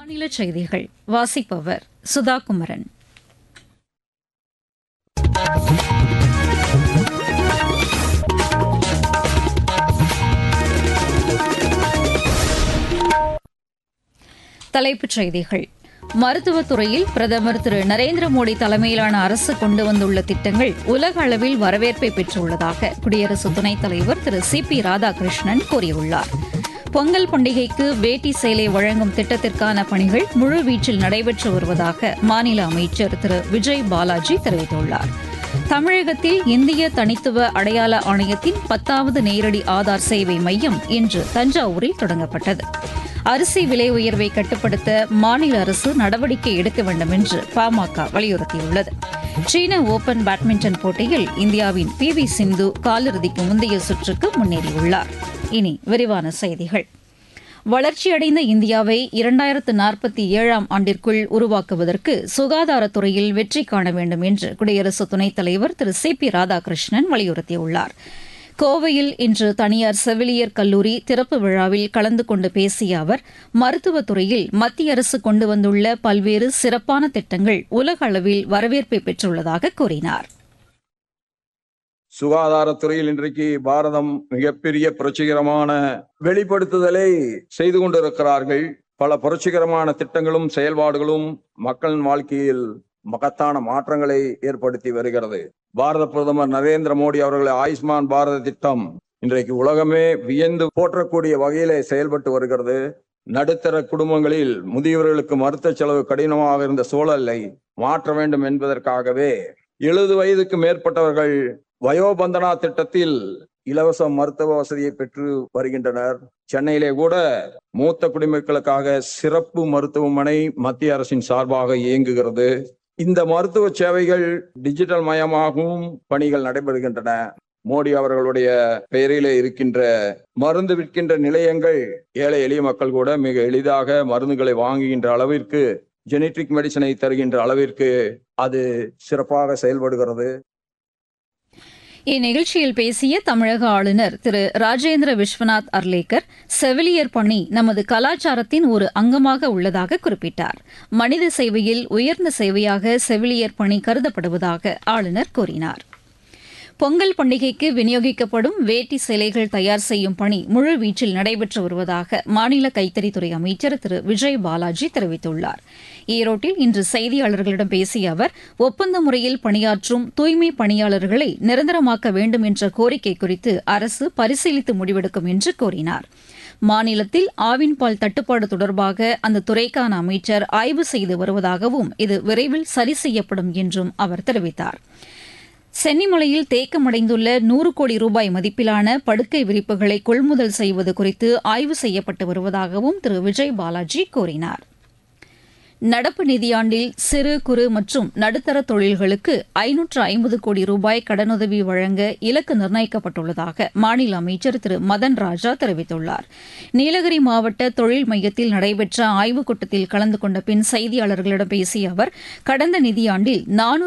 மாநில செய்திகள் வாசிப்பவர் சுதா குமரன் தலைப்புச் செய்திகள் மருத்துவத் துறையில் பிரதமர் திரு நரேந்திர மோடி தலைமையிலான அரசு கொண்டு வந்துள்ள திட்டங்கள் உலக அளவில் வரவேற்பை பெற்றுள்ளதாக குடியரசு துணைத் தலைவர் திரு சி பி ராதாகிருஷ்ணன் கூறியுள்ளார் பொங்கல் பண்டிகைக்கு வேட்டி சேலை வழங்கும் திட்டத்திற்கான பணிகள் முழுவீச்சில் நடைபெற்று வருவதாக மாநில அமைச்சர் திரு விஜய் பாலாஜி தெரிவித்துள்ளார் தமிழகத்தில் இந்திய தனித்துவ அடையாள ஆணையத்தின் பத்தாவது நேரடி ஆதார் சேவை மையம் இன்று தஞ்சாவூரில் தொடங்கப்பட்டது அரிசி விலை உயர்வை கட்டுப்படுத்த மாநில அரசு நடவடிக்கை எடுக்க வேண்டும் என்று பாமக வலியுறுத்தியுள்ளது சீன ஓபன் பேட்மிண்டன் போட்டியில் இந்தியாவின் பி வி சிந்து காலிறுதிக்கு முந்தைய சுற்றுக்கு முன்னேறியுள்ளார் இனி விரிவான செய்திகள் வளர்ச்சியடைந்த இந்தியாவை இரண்டாயிரத்து நாற்பத்தி ஏழாம் ஆண்டிற்குள் உருவாக்குவதற்கு சுகாதாரத்துறையில் வெற்றி காண வேண்டும் என்று குடியரசு துணைத் தலைவர் திரு சி பி ராதாகிருஷ்ணன் வலியுறுத்தியுள்ளார் கோவையில் இன்று தனியார் செவிலியர் கல்லூரி திறப்பு விழாவில் கலந்து கொண்டு பேசிய அவர் மருத்துவத்துறையில் மத்திய அரசு கொண்டு வந்துள்ள பல்வேறு சிறப்பான திட்டங்கள் உலக அளவில் வரவேற்பை பெற்றுள்ளதாக கூறினார் சுகாதாரத்துறையில் இன்றைக்கு பாரதம் மிகப்பெரிய புரட்சிகரமான வெளிப்படுத்துதலை செய்து கொண்டிருக்கிறார்கள் பல புரட்சிகரமான திட்டங்களும் செயல்பாடுகளும் மக்களின் வாழ்க்கையில் மகத்தான மாற்றங்களை ஏற்படுத்தி வருகிறது பாரத பிரதமர் நரேந்திர மோடி அவர்கள் ஆயுஷ்மான் பாரத திட்டம் இன்றைக்கு உலகமே வியந்து போற்றக்கூடிய வகையிலே செயல்பட்டு வருகிறது நடுத்தர குடும்பங்களில் முதியவர்களுக்கு மருத்துவ செலவு கடினமாக இருந்த சூழலை மாற்ற வேண்டும் என்பதற்காகவே எழுபது வயதுக்கு மேற்பட்டவர்கள் வயோபந்தனா திட்டத்தில் இலவச மருத்துவ வசதியை பெற்று வருகின்றனர் சென்னையிலே கூட மூத்த குடிமக்களுக்காக சிறப்பு மருத்துவமனை மத்திய அரசின் சார்பாக இயங்குகிறது இந்த மருத்துவ சேவைகள் டிஜிட்டல் மயமாகவும் பணிகள் நடைபெறுகின்றன மோடி அவர்களுடைய பெயரிலே இருக்கின்ற மருந்து விற்கின்ற நிலையங்கள் ஏழை எளிய மக்கள் கூட மிக எளிதாக மருந்துகளை வாங்குகின்ற அளவிற்கு ஜெனட்டிக் மெடிசனை தருகின்ற அளவிற்கு அது சிறப்பாக செயல்படுகிறது இந்நிகழ்ச்சியில் பேசிய தமிழக ஆளுநர் திரு ராஜேந்திர விஸ்வநாத் அர்லேக்கர் செவிலியர் பணி நமது கலாச்சாரத்தின் ஒரு அங்கமாக உள்ளதாக குறிப்பிட்டார் மனித சேவையில் உயர்ந்த சேவையாக செவிலியர் பணி கருதப்படுவதாக ஆளுநர் கூறினார் பொங்கல் பண்டிகைக்கு விநியோகிக்கப்படும் வேட்டி சேலைகள் தயார் செய்யும் பணி முழுவீச்சில் நடைபெற்று வருவதாக மாநில கைத்தறித்துறை அமைச்சர் திரு விஜய் பாலாஜி தெரிவித்துள்ளார் ஈரோட்டில் இன்று செய்தியாளர்களிடம் பேசிய அவர் ஒப்பந்த முறையில் பணியாற்றும் தூய்மை பணியாளர்களை நிரந்தரமாக்க வேண்டும் என்ற கோரிக்கை குறித்து அரசு பரிசீலித்து முடிவெடுக்கும் என்று கூறினார் மாநிலத்தில் ஆவின் பால் தட்டுப்பாடு தொடர்பாக அந்த துறைக்கான அமைச்சர் ஆய்வு செய்து வருவதாகவும் இது விரைவில் சரி செய்யப்படும் என்றும் அவர் தெரிவித்தார் சென்னிமலையில் தேக்கமடைந்துள்ள நூறு கோடி ரூபாய் மதிப்பிலான படுக்கை விரிப்புகளை கொள்முதல் செய்வது குறித்து ஆய்வு செய்யப்பட்டு வருவதாகவும் திரு விஜய் பாலாஜி கூறினார் நடப்பு நிதியாண்டில் சிறு குறு மற்றும் நடுத்தர தொழில்களுக்கு ஐநூற்று ஐம்பது கோடி ரூபாய் கடனுதவி வழங்க இலக்கு நிர்ணயிக்கப்பட்டுள்ளதாக மாநில அமைச்சர் திரு மதன் ராஜா தெரிவித்துள்ளார் நீலகிரி மாவட்ட தொழில் மையத்தில் நடைபெற்ற ஆய்வுக் கூட்டத்தில் கலந்து கொண்ட பின் செய்தியாளர்களிடம் பேசிய அவர் கடந்த நிதியாண்டில் நானூறு